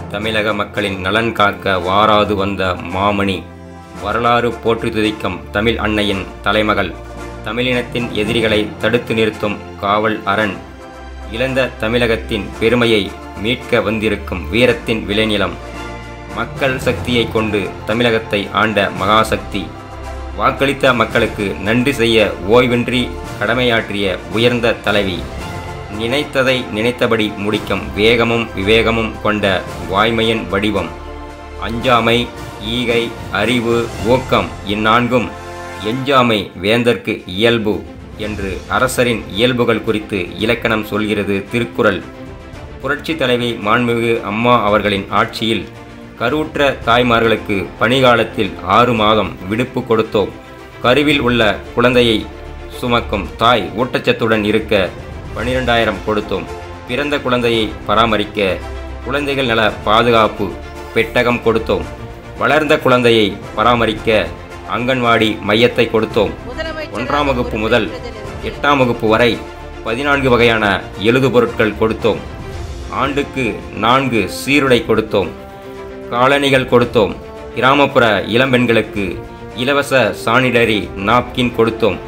தமிழக மக்களின் நலன் காக்க வாராது வந்த மாமணி வரலாறு போற்றி துதிக்கும் தமிழ் அன்னையின் தலைமகள் தமிழினத்தின் எதிரிகளை தடுத்து நிறுத்தும் காவல் அரண் இழந்த தமிழகத்தின் பெருமையை மீட்க வந்திருக்கும் வீரத்தின் விளைநிலம் மக்கள் சக்தியை கொண்டு தமிழகத்தை ஆண்ட மகாசக்தி வாக்களித்த மக்களுக்கு நன்றி செய்ய ஓய்வின்றி கடமையாற்றிய உயர்ந்த தலைவி நினைத்ததை நினைத்தபடி முடிக்கும் வேகமும் விவேகமும் கொண்ட வாய்மையின் வடிவம் அஞ்சாமை ஈகை அறிவு ஊக்கம் இந்நான்கும் எஞ்சாமை வேந்தற்கு இயல்பு என்று அரசரின் இயல்புகள் குறித்து இலக்கணம் சொல்கிறது திருக்குறள் புரட்சி தலைவி மாண்புமிகு அம்மா அவர்களின் ஆட்சியில் கருவுற்ற தாய்மார்களுக்கு பணிகாலத்தில் ஆறு மாதம் விடுப்பு கொடுத்தோம் கருவில் உள்ள குழந்தையை சுமக்கும் தாய் ஊட்டச்சத்துடன் இருக்க பனிரெண்டாயிரம் கொடுத்தோம் பிறந்த குழந்தையை பராமரிக்க குழந்தைகள் நல பாதுகாப்பு பெட்டகம் கொடுத்தோம் வளர்ந்த குழந்தையை பராமரிக்க அங்கன்வாடி மையத்தை கொடுத்தோம் ஒன்றாம் வகுப்பு முதல் எட்டாம் வகுப்பு வரை பதினான்கு வகையான எழுது பொருட்கள் கொடுத்தோம் ஆண்டுக்கு நான்கு சீருடை கொடுத்தோம் காலணிகள் கொடுத்தோம் கிராமப்புற இளம்பெண்களுக்கு இலவச சானிடரி நாப்கின் கொடுத்தோம்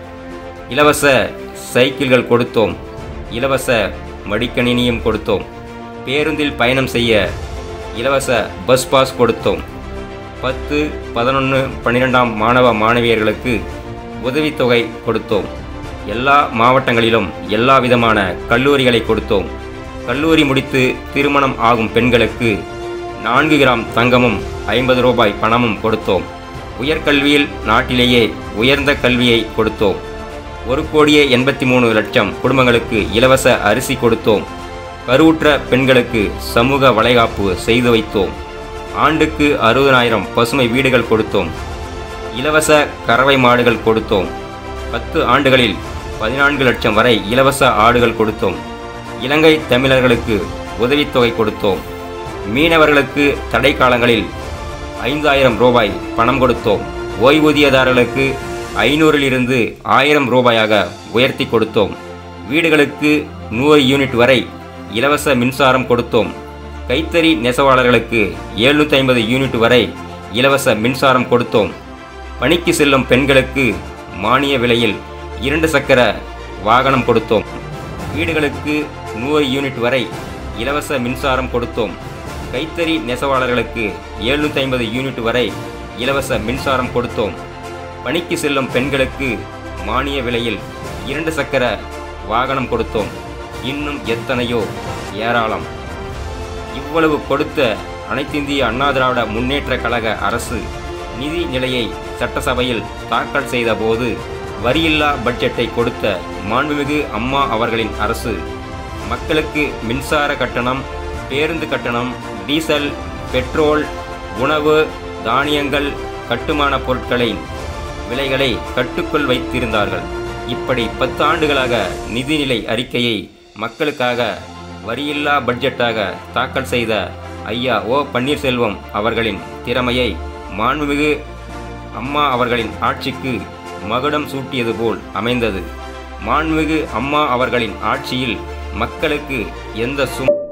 இலவச சைக்கிள்கள் கொடுத்தோம் இலவச மடிக்கணினியும் கொடுத்தோம் பேருந்தில் பயணம் செய்ய இலவச பஸ் பாஸ் கொடுத்தோம் பத்து பதினொன்று பன்னிரெண்டாம் மாணவ மாணவியர்களுக்கு உதவித்தொகை கொடுத்தோம் எல்லா மாவட்டங்களிலும் எல்லா விதமான கல்லூரிகளை கொடுத்தோம் கல்லூரி முடித்து திருமணம் ஆகும் பெண்களுக்கு நான்கு கிராம் தங்கமும் ஐம்பது ரூபாய் பணமும் கொடுத்தோம் உயர்கல்வியில் நாட்டிலேயே உயர்ந்த கல்வியை கொடுத்தோம் ஒரு கோடியே எண்பத்தி மூணு லட்சம் குடும்பங்களுக்கு இலவச அரிசி கொடுத்தோம் கருவுற்ற பெண்களுக்கு சமூக வளைகாப்பு செய்து வைத்தோம் ஆண்டுக்கு அறுபதாயிரம் பசுமை வீடுகள் கொடுத்தோம் இலவச கறவை மாடுகள் கொடுத்தோம் பத்து ஆண்டுகளில் பதினான்கு லட்சம் வரை இலவச ஆடுகள் கொடுத்தோம் இலங்கை தமிழர்களுக்கு உதவித்தொகை கொடுத்தோம் மீனவர்களுக்கு தடை காலங்களில் ஐந்தாயிரம் ரூபாய் பணம் கொடுத்தோம் ஓய்வூதியதாரர்களுக்கு ஐநூறிலிருந்து ஆயிரம் ரூபாயாக உயர்த்தி கொடுத்தோம் வீடுகளுக்கு நூறு யூனிட் வரை இலவச மின்சாரம் கொடுத்தோம் கைத்தறி நெசவாளர்களுக்கு எழுநூற்றி ஐம்பது யூனிட் வரை இலவச மின்சாரம் கொடுத்தோம் பணிக்கு செல்லும் பெண்களுக்கு மானிய விலையில் இரண்டு சக்கர வாகனம் கொடுத்தோம் வீடுகளுக்கு நூறு யூனிட் வரை இலவச மின்சாரம் கொடுத்தோம் கைத்தறி நெசவாளர்களுக்கு எழுநூற்றி ஐம்பது யூனிட் வரை இலவச மின்சாரம் கொடுத்தோம் பணிக்கு செல்லும் பெண்களுக்கு மானிய விலையில் இரண்டு சக்கர வாகனம் கொடுத்தோம் இன்னும் எத்தனையோ ஏராளம் இவ்வளவு கொடுத்த அனைத்திந்திய அண்ணா திராவிட முன்னேற்ற கழக அரசு நிதி நிலையை சட்டசபையில் தாக்கல் செய்தபோது வரியில்லா பட்ஜெட்டை கொடுத்த மாண்புமிகு அம்மா அவர்களின் அரசு மக்களுக்கு மின்சார கட்டணம் பேருந்து கட்டணம் டீசல் பெட்ரோல் உணவு தானியங்கள் கட்டுமான பொருட்களின் விலைகளை கட்டுக்குள் வைத்திருந்தார்கள் இப்படி பத்து ஆண்டுகளாக நிதிநிலை அறிக்கையை மக்களுக்காக வரியில்லா பட்ஜெட்டாக தாக்கல் செய்த ஐயா ஓ பன்னீர்செல்வம் அவர்களின் திறமையை மாண்புமிகு அம்மா அவர்களின் ஆட்சிக்கு மகுடம் சூட்டியது போல் அமைந்தது மாண்புமிகு அம்மா அவர்களின் ஆட்சியில் மக்களுக்கு எந்த சும்